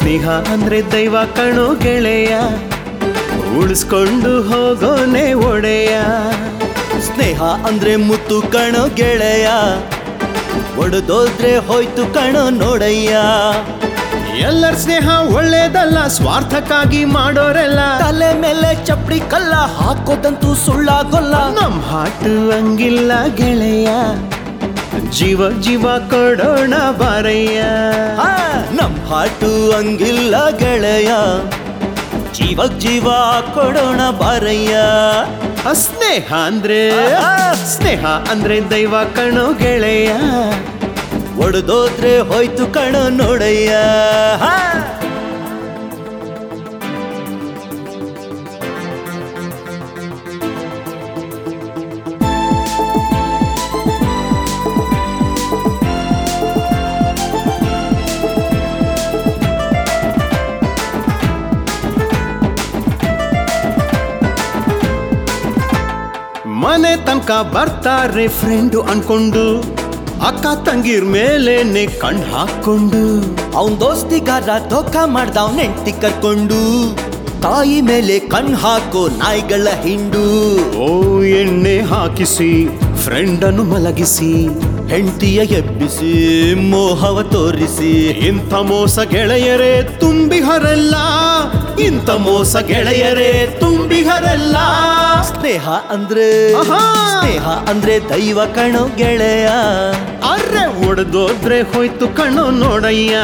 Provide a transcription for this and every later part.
ಸ್ನೇಹ ಅಂದ್ರೆ ದೈವ ಕಣೋ ಗೆಳೆಯ ಉಳಿಸ್ಕೊಂಡು ಹೋಗೋನೆ ಒಡೆಯ ಸ್ನೇಹ ಅಂದ್ರೆ ಮುತ್ತು ಕಣೋ ಗೆಳೆಯ ಒಡೆದೋದ್ರೆ ಹೋಯ್ತು ಕಣೋ ನೋಡಯ್ಯ ಎಲ್ಲರ ಸ್ನೇಹ ಒಳ್ಳೇದಲ್ಲ ಸ್ವಾರ್ಥಕ್ಕಾಗಿ ಮಾಡೋರೆಲ್ಲ ತಲೆ ಮೇಲೆ ಚಪ್ಪಡಿ ಕಲ್ಲ ಹಾಕೋದಂತೂ ಸುಳ್ಳಾಗೊಲ್ಲ ನಮ್ ಹಾಟು ಹಂಗಿಲ್ಲ ಗೆಳೆಯ ಜೀವ ಜೀವ ಕೊಡೋಣ ಬಾರಯ್ಯ ಆ, ನಮ್ ಹಾಟು ಹಂಗಿಲ್ಲ ಗೆಳೆಯ ಜೀವಕ್ ಜೀವ ಕೊಡೋಣ ಬಾರಯ್ಯ ಆ ಸ್ನೇಹ ಅಂದ್ರೆ ಆಹಾ. ಸ್ನೇಹ ಅಂದ್ರೆ ದೈವ ಕಣೋ ಗೆಳೆಯ ಒಡೆದೋದ್ರೆ ಹೋಯ್ತು ಕಣೋ ನೋಡಯ್ಯ ಹಾ. ಮನೆ ತನಕ ಬರ್ತಾರೆ ಫ್ರೆಂಡು ಅನ್ಕೊಂಡು ಅಕ್ಕ ತಂಗಿರ್ ಮೇಲೇನೆ ಕಣ್ ಹಾಕೊಂಡು ಅವನ್ ದೋಸ್ತಿಗಾರ ಧೋಖ ಮಾಡ್ದವ್ ನೆಂಟಿ ಕರ್ಕೊಂಡು ತಾಯಿ ಮೇಲೆ ಕಣ್ ಹಾಕೋ ನಾಯಿಗಳ ಹಿಂಡು ಓ ಎಣ್ಣೆ ಹಾಕಿಸಿ ಫ್ರೆಂಡನ್ನು ಮಲಗಿಸಿ ಹೆಂಡತಿಯ ಎಬ್ಬಿಸಿ ಮೋಹವ ತೋರಿಸಿ ಇಂಥ ಮೋಸ ಗೆಳೆಯರೇ ತುಂಬಿಹರಲ್ಲ ಇಂಥ ಮೋಸ ಗೆಳೆಯರೇ ತುಂಬಿಹರಲ್ಲ ಸ್ನೇಹ ಅಂದ್ರೆ ಆಹಾ. ಸ್ನೇಹ ಅಂದ್ರೆ ದೈವ ಕಣೋ ಗೆಳೆಯ ಅರ್ರೆ ಒಡೆದೋದ್ರೆ ಹೋಯ್ತು ಕಣ್ಣು ನೋಡಯ್ಯ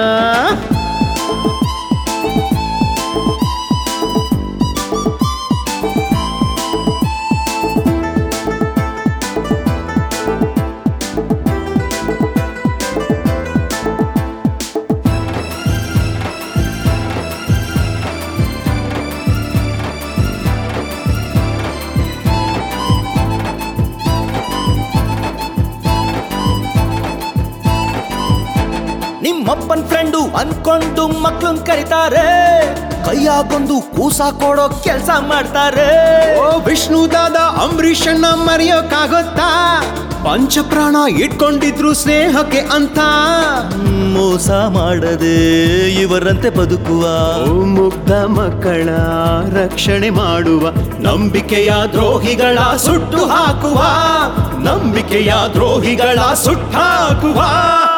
ನಿಮ್ಮಪ್ಪನ್ ಫ್ರೆಂಡು ಅನ್ಕೊಂಡು ಮಕ್ಳನ್ ಕರೀತಾರೆ ಕೈಯಾಗೊಂದು ಕೂಸ ಕೊಡೋ ಕೆಲ್ಸ ಮಾಡ್ತಾರೆ ಓ ವಿಷ್ಣುದಾದ ಅಂಬರೀಷನ್ನ ಮರೆಯೋಕ್ಕಾಗುತ್ತಾ ಪಂಚಪ್ರಾಣ ಇಟ್ಕೊಂಡಿದ್ರು ಸ್ನೇಹಕ್ಕೆ ಅಂತ ಮೋಸ ಮಾಡದೆ ಇವರಂತೆ ಬದುಕುವ ಓ ಮುಗ್ಧ ಮಕ್ಕಳ ರಕ್ಷಣೆ ಮಾಡುವ ನಂಬಿಕೆಯ ದ್ರೋಹಿಗಳ ಸುಟ್ಟು ಹಾಕುವ ನಂಬಿಕೆಯ ದ್ರೋಹಿಗಳ ಸುಟ್ಟಾಕುವ